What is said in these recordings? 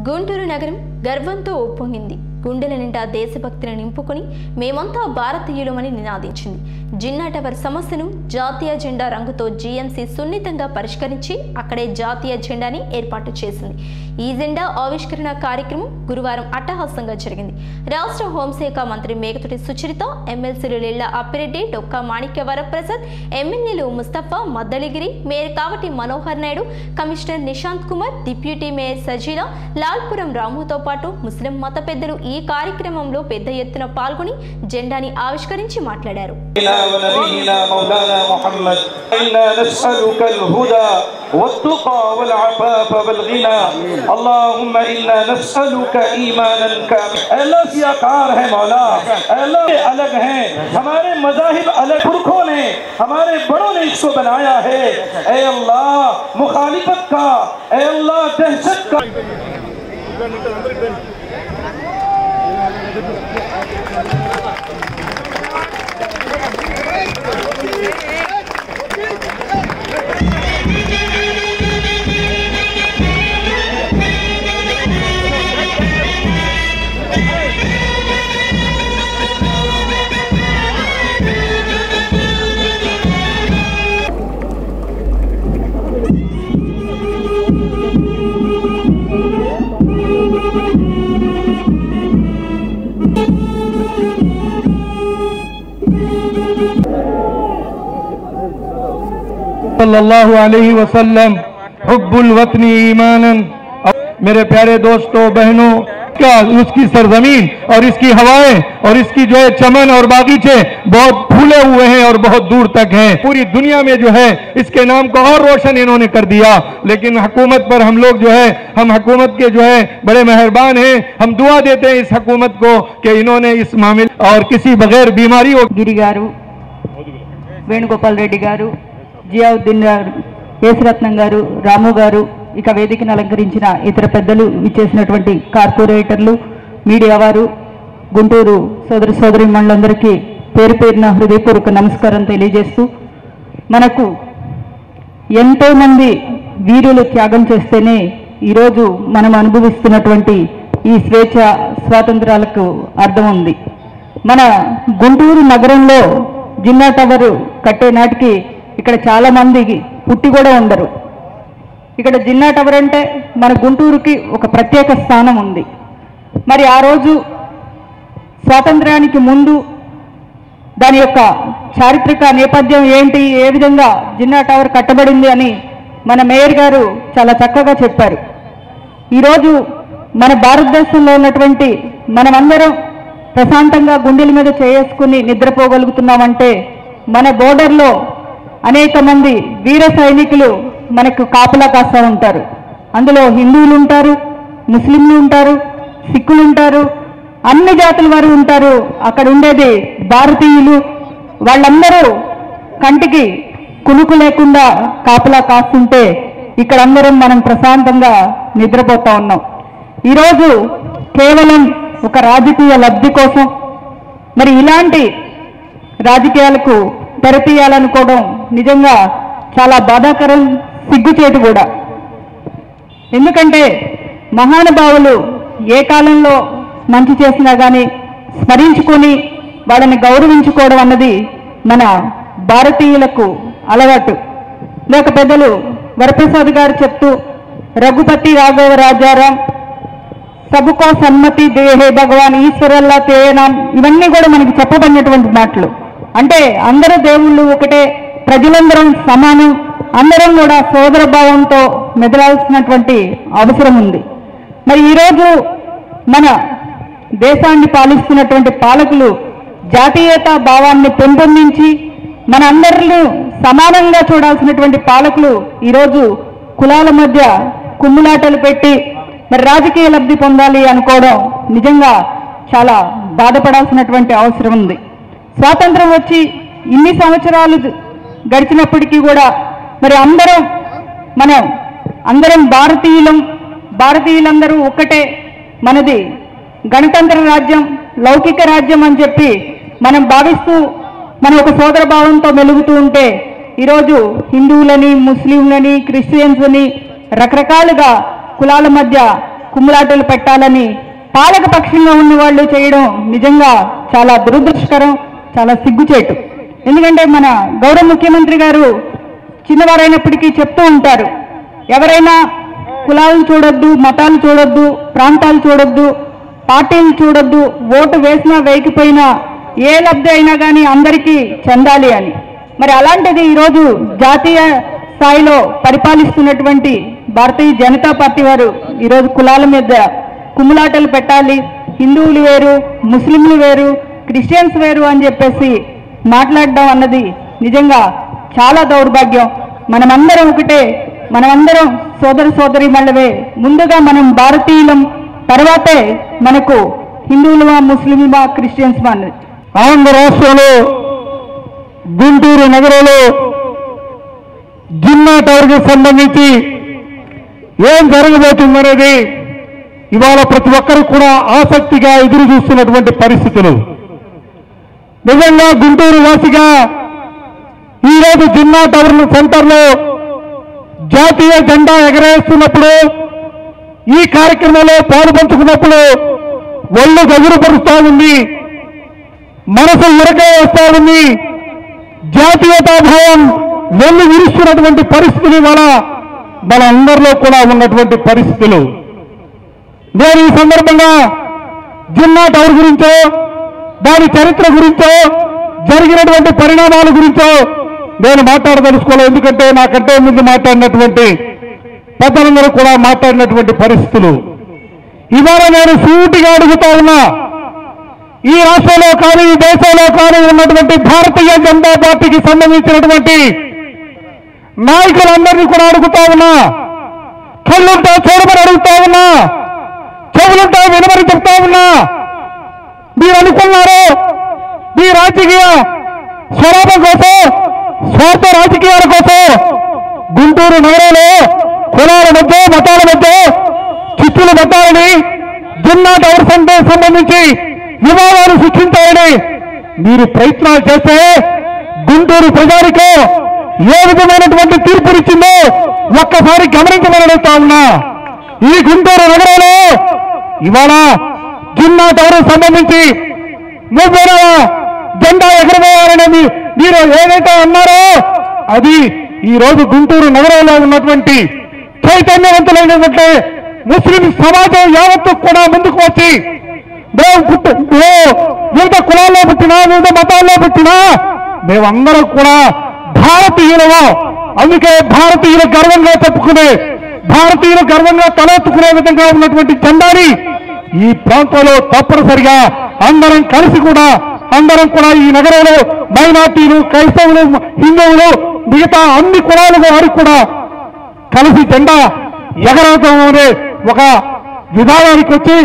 గుంటూరు నగరం గర్వంతో ఉప్పొంగింది గుండెల నిండా దేశభక్తిని నింపుకొని మేమంతా భారతీయులమని నినాదించింది జిన్నా టవర్ సమస్యను జాతీయ జెండా రంగుతో జీఎంసీ సున్నితంగా పరిష్కరించి అక్కడే జాతీయ జెండాని ఏర్పాటు చేసింది ఈ జెండా ఆవిష్కరణ కార్యక్రమం గురువారం అట్టహాసంగా జరిగింది రాష్ట్ర హోంశాఖ మంత్రి మేకతోటి సుచరిత ఎమ్మెల్సీలు లీళ్ల అప్పిరెడ్డి డొక్కా మాణిక్య వరప్రసాద్ ఎమ్మెల్యేలు Mustafa Maddaligiri mayor Kavati Manohar Naidu commissioner Nishant Kumar deputy mayor Sajila Lalpuram రాముతో పాటు ముస్లిం మత పెద్దలు ఈ కార్యక్రమంలో పెద్ద ఎత్తున పాల్గొని జెండాని ఆవిష్కరించి మాట్లాడారు ونبينا مولانا محمد إنا نسألك الهدى والتقى والعفاف والغنى اللهم إنا نسألك إيمانا كاملا अल्लाह सियाकार है मौला अल्लाह ये अलग हैं हमारे मजाहिब अलग पुरखों ने हमारे बड़ों ने इसको बनाया है ए अल्लाह मुखालिफत का ए अल्लाह दहशत का सल्लल्लाहु अलैहि वसल्लम हुब्बुल वतनी ईमानन मेरे प्यारे दोस्तों बहनों क्या उसकी सरजमीन और इसकी हवाएं और इसकी जो है चमन और बागीचे बहुत फूले हुए हैं और बहुत दूर तक हैं पूरी दुनिया में जो है इसके नाम को और रोशन इन्होंने कर दिया लेकिन हुकूमत पर हम लोग जो है हम हुकूमत के जो है बड़े मेहरबान हैं हम दुआ देते हैं इस हुकूमत को कि इन्होंने इस मामले और किसी बगैर बीमारी और గిరి గారు వేణుగోపాల్ రెడ్డి గారు జియావుద్దీన్ గారు యేసురత్నం గారు రాము గారు ఇక వేదికను అలంకరించిన ఇతర పెద్దలు ఇచ్చేసినటువంటి కార్పొరేటర్లు మీడియా వారు గుంటూరు సోదర సోదరి మండలందరికీ పేరు పేరున హృదయపూర్వక నమస్కారం తెలియజేస్తూ మనకు ఎంతో మంది వీరులు త్యాగం చేస్తేనే ఈరోజు మనం అనుభవిస్తున్నటువంటి ఈ స్వేచ్ఛ స్వాతంత్రాలకు అర్థం ఉంది మన గుంటూరు నగరంలో జిన్నా టవర్ కట్టే నాటికి ఇక్కడ చాలా మంది పుట్టి కూడా ఉండరు ఇక్కడ జిన్నా టవర్ అంటే మన గుంటూరుకి ఒక ప్రత్యేక స్థానం ఉంది మరి ఆ రోజు స్వాతంత్ర్యానికి ముందు దాని యొక్క చారిత్రక నేపథ్యం ఏంటి ఏ విధంగా జిన్నా టవర్ కట్టబడింది అని మన మేయర్ గారు చాలా చక్కగా చెప్పారు ఈరోజు మన భారతదేశంలో ఉన్నటువంటి మనమందరం ప్రశాంతంగా గుండెల మీద చేసుకుని నిద్రపోగలుగుతున్నామంటే మన బోర్డర్లో అనేక మంది వీర సైనికులు మనకు కాపలా కాస్తా ఉంటారు అందులో హిందువులు ఉంటారు ముస్లింలు ఉంటారు సిక్కులు ఉంటారు అన్ని జాతుల వారు ఉంటారు అక్కడ ఉండేది భారతీయులు వాళ్ళందరూ కంటికి కునుకు లేకుండా కాపలా కాస్తుంటే ఇక్కడ అందరం మనం ప్రశాంతంగా నిద్రపోతా ఉన్నాం ఈరోజు కేవలం ఒక రాజకీయ లబ్ధి కోసం మరి ఇలాంటి రాజకీయాలకు తెరతీయాలనుకోవడం నిజంగా చాలా బాధాకరం సిగ్గుచేటు కూడా ఎందుకంటే మహానుభావులు ఏ కాలంలో మంచి చేసినా కానీ స్మరించుకొని వాళ్ళని గౌరవించుకోవడం అన్నది మన భారతీయులకు అలవాటు లేక పెద్దలు వరప్రసాద్ గారు చెప్తూ రఘుపతి రాఘవ రాజారాం సబుకో సన్మతి దేహే భగవాన్ ఈశ్వరల్లా తేనాం ఇవన్నీ కూడా మనకి చెప్పబడినటువంటి మాటలు అంటే అందరూ దేవుళ్ళు ఒకటే ప్రజలందరం సమానం అందరం కూడా సోదర భావంతో మెదలాల్సినటువంటి అవసరం ఉంది మరి ఈరోజు మన దేశాన్ని పాలిస్తున్నటువంటి పాలకులు జాతీయత భావాన్ని పెంపొందించి మన అందరిని సమానంగా చూడాల్సినటువంటి పాలకులు ఈరోజు కులాల మధ్య కుమ్ములాటలు పెట్టి మరి రాజకీయ లబ్ధి పొందాలి అనుకోవడం నిజంగా చాలా బాధపడాల్సినటువంటి అవసరం ఉంది స్వాతంత్రం వచ్చి ఇన్ని సంవత్సరాలు గడిచినప్పటికీ కూడా మరి అందరం మనం అందరం భారతీయులం భారతీయులందరూ ఒక్కటే మనది గణతంత్ర రాజ్యం లౌకిక రాజ్యం అని చెప్పి మనం భావిస్తూ మనం ఒక సోదర భావంతో మెలుగుతూ ఉంటే ఈరోజు హిందువులని ముస్లింలని క్రిస్టియన్స్ అని రకరకాలుగా కులాల మధ్య కుమ్ములాటలు పెట్టాలని పాలక పక్షంగా ఉన్న వాళ్ళు చేయడం నిజంగా చాలా దురదృష్టకరం చాలా సిగ్గుచేటు ఎందుకంటే మన గౌరవ ముఖ్యమంత్రి గారు చిన్నవారైనప్పటికీ చెప్తూ ఉంటారు ఎవరైనా కులాలను చూడొద్దు మతాలు చూడొద్దు ప్రాంతాలు చూడొద్దు పార్టీలు చూడొద్దు ఓటు వేసినా వేయకపోయినా ఏ లబ్ధి అయినా కానీ అందరికీ చెందాలి అని మరి అలాంటిది ఈరోజు జాతీయ స్థాయిలో పరిపాలిస్తున్నటువంటి భారతీయ జనతా పార్టీ వారు ఈరోజు కులాల మీద కుమ్ములాటలు పెట్టాలి హిందువులు వేరు ముస్లింలు వేరు క్రిస్టియన్స్ వేరు అని చెప్పేసి మాట్లాడడం అన్నది నిజంగా చాలా దౌర్భాగ్యం మనమందరం ఒకటే మనమందరం సోదర సోదరి మళ్ళవే ముందుగా మనం భారతీయులం తర్వాతే మనకు హిందువులమా ముస్లింలమా క్రిస్టియన్స్మా అన్నది ఆంధ్ర రాష్ట్రంలో గుంటూరు నగరంలో జిన్నా టవర్కి సంబంధించి ఏం జరగబోతుందనేది ఇవాళ ప్రతి ఒక్కరు కూడా ఆసక్తిగా ఎదురు చూస్తున్నటువంటి పరిస్థితులు నిజంగా గుంటూరు వాసిగా ఈరోజు జిన్నా టవర్ సెంటర్లో జాతీయ జెండా ఎగరేస్తున్నప్పుడు ఈ కార్యక్రమంలో పాలుపంచుకున్నప్పుడు ఒళ్ళు గగురుపరుస్తా ఉంది మనసు ఉరకే వస్తా ఉంది జాతీయతాభావం వెన్ను విరుస్తున్నటువంటి పరిస్థితులు ఇవాళ మన అందరిలో కూడా ఉన్నటువంటి పరిస్థితులు నేను ఈ సందర్భంగా జిన్నా టవర్ గురించో దాని చరిత్ర గురించో జరిగినటువంటి పరిణామాల గురించో నేను మాట్లాడదలుచుకోలేదు ఎందుకంటే నాకంటే ముందు మాట్లాడినటువంటి పెద్దలందరూ కూడా మాట్లాడినటువంటి పరిస్థితులు ఇవాళ నేను సూటిగా అడుగుతా ఉన్నా ఈ రాష్ట్రంలో కానీ ఈ దేశంలో కానీ ఉన్నటువంటి భారతీయ జనతా పార్టీకి సంబంధించినటువంటి నాయకులందరినీ కూడా అడుగుతా ఉన్నా కళ్ళుంటే చూడమని అడుగుతా ఉన్నా చెవులుంటే వినమని చెప్తా ఉన్నా మీరు అనుకున్నారు మీ రాజకీయ స్వలాభం కోసం స్వార్థ రాజకీయాల కోసం గుంటూరు నగరంలో కులాల మధ్య మతాల మధ్య చిచ్చులు పెట్టాలని జిన్నా టవర్ సెంటర్ సంబంధించి వివాదాలు సృష్టించాలని మీరు ప్రయత్నాలు చేస్తే గుంటూరు ప్రజానికో ఏ విధమైనటువంటి తీర్పునిచ్చిందో ఒక్కసారి గమనించమని అడుగుతా ఉన్నా ఈ గుంటూరు నగరంలో ఇవాళ జిన్నా టవర్ సంబంధించి నువ్వేనా జెండా ఎగరవేయాలని మీ- మీరు ఏదైతే అన్నారో అది ఈ రోజు గుంటూరు నగరంలో ఉన్నటువంటి చైతన్యవంతులైనటువంటి ముస్లిం సమాజం యావత్తు కూడా ముందుకు వచ్చి మేము పుట్టు ఓ వివిధ కులాల్లో పుట్టినా వివిధ మతాల్లో పుట్టినా మేమందరం కూడా భారతీయులము అందుకే భారతీయులు గర్వంగా చెప్పుకునే భారతీయులు గర్వంగా తలెత్తుకునే విధంగా ఉన్నటువంటి జెండాని ఈ ప్రాంతంలో తప్పనిసరిగా అందరం కలిసి కూడా అందరం కూడా ఈ నగరంలో మైనార్టీలు క్రైస్తవులు హిందువులు మిగతా అన్ని కులాలు వారికి కూడా కలిసి జెండా ఎగరవడం అనే ఒక విధానానికి వచ్చి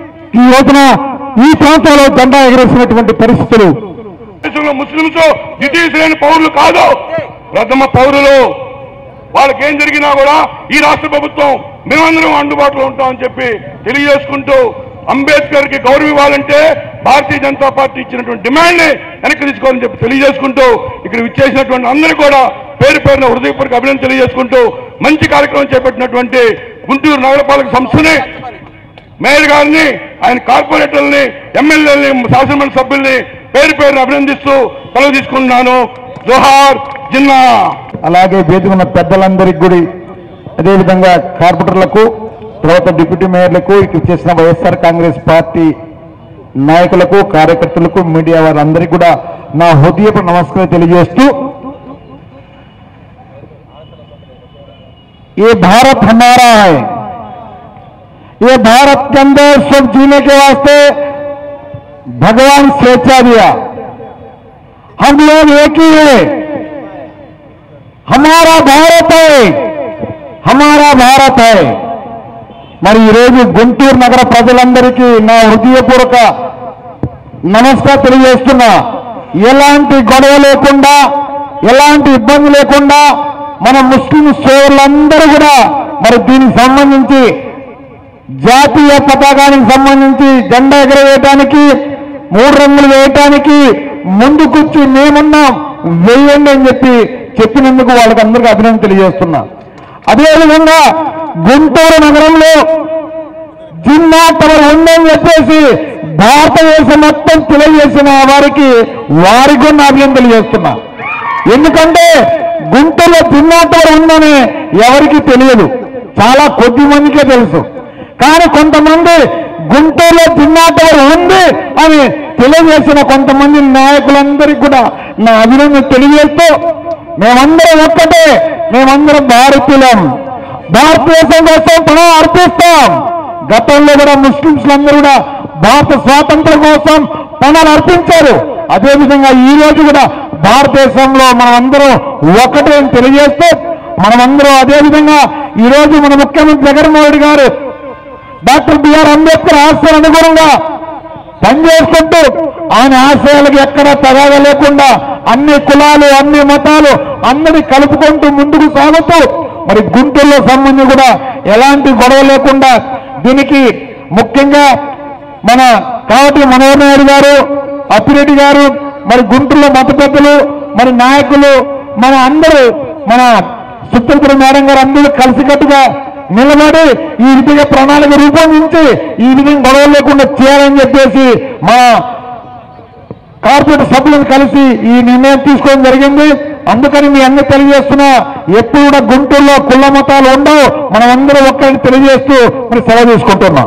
ఈ రోజున ఈ ప్రాంతంలో జెండా ఎగరేసినటువంటి పరిస్థితులు దేశంలో ముస్లింస్ ద్వితీయ లేని పౌరులు కాదు ప్రథమ పౌరులు వాళ్ళకి ఏం జరిగినా కూడా ఈ రాష్ట్ర ప్రభుత్వం మేమందరం అందుబాటులో ఉంటామని చెప్పి తెలియజేసుకుంటూ అంబేద్కర్ కి గౌరవం ఇవ్వాలంటే భారతీయ జనతా పార్టీ ఇచ్చినటువంటి డిమాండ్ ని వెనక్కి తీసుకోవాలని చెప్పి తెలియజేసుకుంటూ ఇక్కడ విచ్చేసినటువంటి అందరూ కూడా పేరు పేరున హృదయపూర్వక అభినందన తెలియజేసుకుంటూ మంచి కార్యక్రమం చేపట్టినటువంటి గుంటూరు నగరపాలక సంస్థని మేయర్ గారిని ఆయన కార్పొరేటర్ని ఎమ్మెల్యేలని శాసనమండలి సభ్యుల్ని పేరు పేరున అభినందిస్తూ సెలవు తీసుకుంటున్నాను జోహార్ జిన్నా అలాగే వేదిక ఉన్న పెద్దలందరికీ కూడా అదేవిధంగా కార్పొరేటర్లకు తర్వాత డిప్యూటీ మేయర్లకు ఇక్కడ చేసిన వైఎస్ఆర్ కాంగ్రెస్ పార్టీ నాయకులకు కార్యకర్తలకు మీడియా వారందరికీ కూడా నా హృదయపు నమస్కారం తెలియజేస్తూ ये भारत हमारा है ये भारत के अंदर सुख जीने के वास्ते भगवान स्वेच्छा दिया हम लोग एक ही है हमारा भारत है हमारा भारत है మరి ఈరోజు గుంటూరు నగర ప్రజలందరికీ నా హృదయపూర్వక నమస్కారం తెలియజేస్తున్నా ఎలాంటి గొడవ లేకుండా ఎలాంటి ఇబ్బంది లేకుండా మన ముస్లిం సోదరులందరూ కూడా మరి దీనికి సంబంధించి జాతీయ పతాకానికి సంబంధించి జెండా ఎగరవేయటానికి మూడు రంగులు వేయటానికి ముందుకొచ్చి మేమున్నాం వేయండి అని చెప్పి చెప్పినందుకు వాళ్ళకి అందరికీ అభినందన తెలియజేస్తున్నా అదేవిధంగా గుంటూరు నగరంలో జిన్నా టవర్ ఉందని చెప్పేసి భారతదేశం మొత్తం తెలియజేసిన వారికి వారికి కూడా నా అభినందనలు చేస్తున్నా ఎందుకంటే గుంటూరులో జిన్నా టవర్ ఉందని ఎవరికి తెలియదు చాలా కొద్ది మందికే తెలుసు కానీ కొంతమంది గుంటూరులో జిన్నా టవర్ ఉంది అని తెలియజేసిన కొంతమంది నాయకులందరికీ కూడా నా అభినందన తెలియజేస్తూ మేమందరం ఒక్కటే మేమందరం భారతీయులం భారతదేశం కోసం ప్రాణం అర్పిస్తాం గతంలో కూడా ముస్లింస్ అందరూ కూడా భారత స్వాతంత్రం కోసం ప్రాణాలు అర్పించారు అదేవిధంగా ఈ రోజు కూడా భారతదేశంలో మనమందరం ఒకటే అని తెలియజేస్తూ మనమందరం అదేవిధంగా ఈ రోజు మన ముఖ్యమంత్రి జగన్మోహన్ రెడ్డి గారు డాక్టర్ బిఆర్ అంబేద్కర్ ఆశయాల అనుగుణంగా పనిచేసుకుంటూ ఆయన ఆశయాలకు ఎక్కడ తగాద లేకుండా అన్ని కులాలు అన్ని మతాలు అందరి కలుపుకుంటూ ముందుకు సాగుతూ మరి గుంటూరులో సంబంధం కూడా ఎలాంటి గొడవ లేకుండా దీనికి ముఖ్యంగా మన కావటి మనోహర్ నాయుడు గారు అప్పిరెడ్డి గారు మరి గుంటూరులో మత పెద్దలు మరి నాయకులు మన అందరూ మన సుప్రీంపురం మేడం గారు అందరూ కలిసికట్టుగా నిలబడి ఈ విధంగా ప్రణాళిక రూపొందించి ఈ విధంగా గొడవ లేకుండా చేయాలని చెప్పేసి మా కార్పొరేట్ సభ్యులను కలిసి ఈ నిర్ణయం తీసుకోవడం జరిగింది అందుకని మీ అన్ని తెలియజేస్తున్నా ఎప్పుడు కూడా గుంటూరులో కుల మతాలు ఉండవు మనం అందరం ఒక్కరిని తెలియజేస్తూ మరి సెలవు తీసుకుంటున్నాం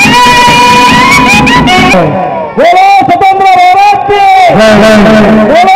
बोलो स्वतंत्र भारत की बोलो